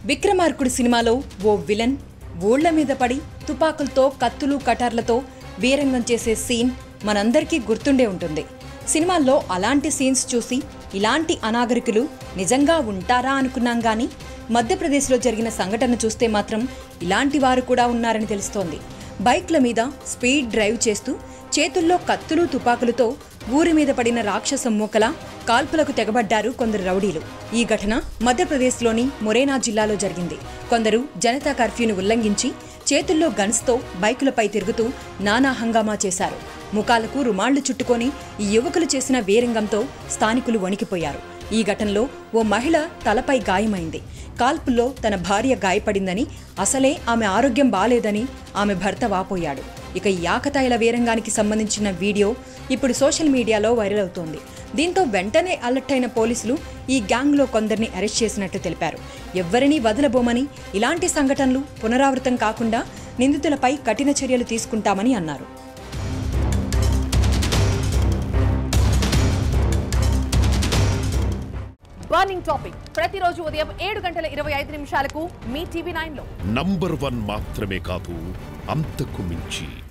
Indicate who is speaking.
Speaker 1: విక్రమార్కుడు సినిమాలో ఓ విలన్ ఊళ్ల మీద పడి తుపాకులతో కత్తులు కటార్లతో వీరంగం చేసే సీన్ మనందరికీ గుర్తుండే ఉంటుంది సినిమాల్లో అలాంటి సీన్స్ చూసి ఇలాంటి అనాగరికులు నిజంగా ఉంటారా అనుకున్నాం గానీ మధ్యప్రదేశ్లో జరిగిన సంఘటన చూస్తే మాత్రం ఇలాంటి వారు కూడా ఉన్నారని తెలుస్తోంది బైక్ల మీద స్పీడ్ డ్రైవ్ చేస్తూ చేతుల్లో కత్తులు తుపాకులతో ఊరి మీద పడిన రాక్షస మూకల కాల్పులకు తెగబడ్డారు కొందరు రౌడీలు ఈ ఘటన మధ్యప్రదేశ్లోని మొరేనా జిల్లాలో జరిగింది కొందరు జనతా కర్ఫ్యూను ఉల్లంఘించి చేతుల్లో గన్స్తో బైకులపై తిరుగుతూ నానా హంగామా చేశారు ముఖాలకు రుమాళ్లు చుట్టుకొని ఈ యువకులు చేసిన వీరంగంతో స్థానికులు వణికిపోయారు ఈ ఘటనలో ఓ మహిళ తలపై గాయమైంది కాల్పుల్లో తన భార్య గాయపడిందని అసలే ఆమె ఆరోగ్యం బాలేదని ఆమె భర్త వాపోయాడు ఇక ఈ ఆకతాయిల వీరంగానికి సంబంధించిన వీడియో ఇప్పుడు సోషల్ మీడియాలో వైరల్ అవుతోంది దీంతో వెంటనే అలర్ట్ అయిన పోలీసులు ఈ గ్యాంగ్లో కొందరిని అరెస్ట్ చేసినట్టు తెలిపారు ఎవ్వరినీ వదలబోమని ఇలాంటి సంఘటనలు పునరావృతం కాకుండా నిందితులపై కఠిన చర్యలు తీసుకుంటామని అన్నారు
Speaker 2: బర్నింగ్ టాపిక్ ప్రతిరోజు ఉదయం ఏడు గంటల ఇరవై ఐదు నిమిషాలకు మీ టీవీ నైన్ లో
Speaker 3: నంబర్ వన్ మాత్రమే కాదు అంతకు మించి